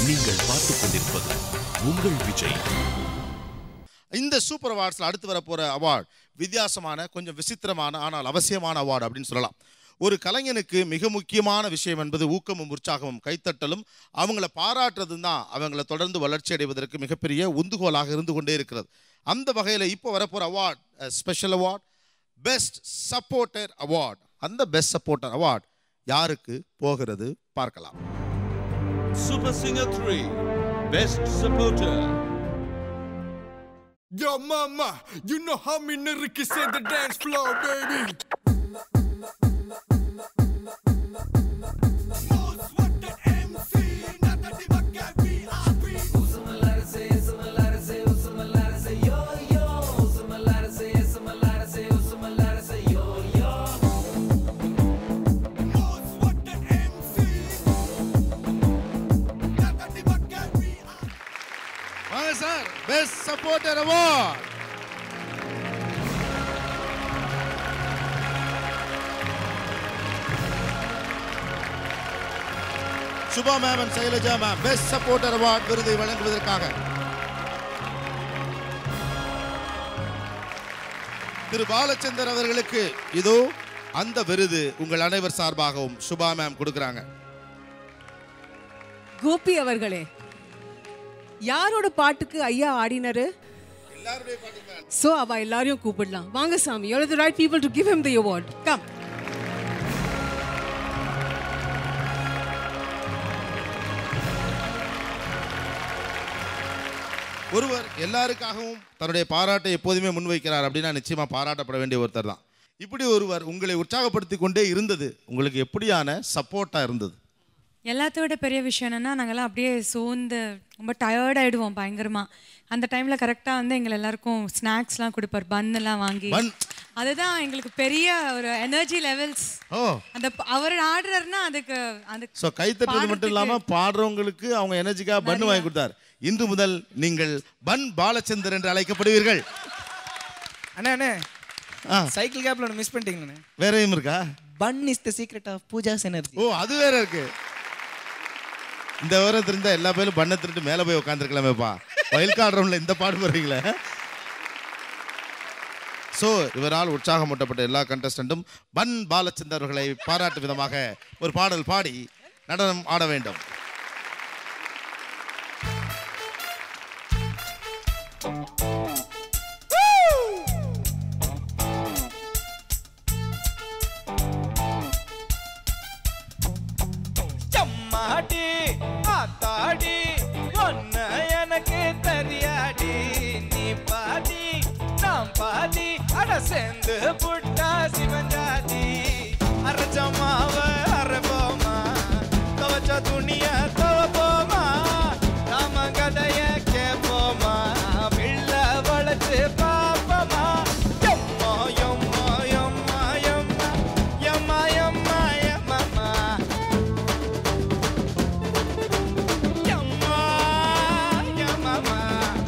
நீங்கள் பார்த்துக் கொண்டிருப்பது உங்கள் விஜய் இந்த சூப்பர் அவார்ட்ஸில் அடுத்து வர போகிற அவார்ட் வித்தியாசமான கொஞ்சம் விசித்திரமான ஆனால் அவசியமான அவார்டு அப்படின்னு சொல்லலாம் ஒரு கலைஞனுக்கு மிக முக்கியமான விஷயம் என்பது ஊக்கமும் உற்சாகமும் கைத்தட்டலும் அவங்கள பாராட்டுறதும் தான் அவங்கள தொடர்ந்து வளர்ச்சி அடைவதற்கு மிகப்பெரிய உந்துகோலாக இருந்து கொண்டே இருக்கிறது அந்த வகையில் இப்போ வரப்போகிற award special award best supporter award அந்த பெஸ்ட் சப்போர்ட்டர் அவார்ட் யாருக்கு போகிறது பார்க்கலாம் Super Singer 3 Best Supporter Yo, mama, you know how me niggas in the dance floor, baby. வாங்க sir best supporter award Subha ma'am and Shailaja ma'am best supporter award விருதை வழங்குவதற்காக திரு பாலச்சந்தர் அவர்களுக்கு இதோ அந்த விருது உங்கள் அனைவர் சார்பாகவும் சுபா மேம் கொடுக்குறாங்க கோபி அவர்களே யாரோட பாட்டுக்கு ஐயா ஆடினாரு சோ அவ எல்லாரையும் கூப்பிடலாம் வாங்க சாமி you're the right people to give him the award come ஒருவர் எல்லாருக்காகவும் தன்னுடைய பாராட்டை எப்போதுமே முன்வைக்கிறார் அப்படின்னா நிச்சயமா பாராட்டப்பட வேண்டிய ஒருத்தர் தான் இப்படி ஒருவர் உங்களை உற்சாகப்படுத்தி கொண்டே இருந்தது உங்களுக்கு எப்படியான சப்போர்ட்டா இருந்தது எல்லாத்தோட பெரிய விஷயம் என்னன்னா நாங்கெல்லாம் அப்படியே சோர்ந்து ரொம்ப டயர்ட் ஆயிடுவோம் பயங்கரமா அந்த டைம்ல கரெக்டா வந்து எங்களை எல்லாருக்கும் ஸ்நாக்ஸ்லாம் கொடுப்பார் பன் எல்லாம் வாங்கி Bun. அதுதான் எங்களுக்கு பெரிய ஒரு எனர்ஜி லெவல்ஸ் ஓ அந்த ப- அவர் ஆடுறாருன்னா அதுக்கு அது ஸோ கைத்தட்டுறது மட்டும் இல்லாம பாடுறவங்களுக்கு அவங்க எனர்ஜிக்காக பன் வாங்கி கொடுத்தார் இன்று முதல் நீங்கள் பன் பாலச்சந்தர் என்று அழைக்கப்படுவீர்கள் அண்ணா அண்ணே ஆ. சைக்கிள் கேப்ல ஒன்று மிஸ் பண்ணிட்டீங்கண்ணே வேறையும் இருக்கா fun is the secret of Pooja's energy ஓ அது வேற இருக்கு இந்த விவரம் தெரிஞ்சா எல்லா பேரும் பண்ண திருட்டு மேலே போய் உட்காந்துருக்கலாமேப்பா வயல் காடுறோம்ல இந்த பாடு போடுறீங்களே ஸோ இவரால் உற்சாகமூட்டப்பட்ட எல்லா கண்டஸ்டண்ட்டும் பன் பாலச்சந்தர் அவர்களை பாராட்டும் விதமாக ஒரு பாடல் பாடி நடனம் ஆட வேண்டும் சம்மாடி ஆத்தாடி ஒன்ன எனக்கு தெரியாடி நீ பாதி நான் பாதி அட சேர்ந்து புட்டா சிவஞ்சாதி அரைச்ச மாவ அரைப்போமா துவச்ச துணிய துவப்போமா நாம கதைய கேட்போமா பிள்ளை வளர்த்து பாப்போமா எம்மா எம்மா எம்மா எம்மா எம்மா எம்மா எம்மா Yamma, yamama.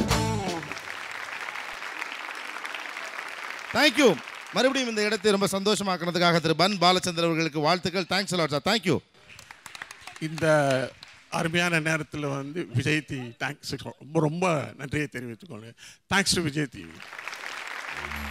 தேங்க்யூ மறுபடியும் இந்த இடத்தை ரொம்ப சந்தோஷமாக்குறதுக்காக திரு பன் பாலச்சந்தர் அவர்களுக்கு வாழ்த்துக்கள் தேங்க்ஸ் அலாட் சார் தேங்க்யூ இந்த அருமையான நேரத்தில் வந்து விஜய் டி தேங்க்ஸ் ரொம்ப ரொம்ப நன்றியை தெரிவித்துக்கொள்கிறேன் தேங்க்ஸ் டு விஜய் டிவி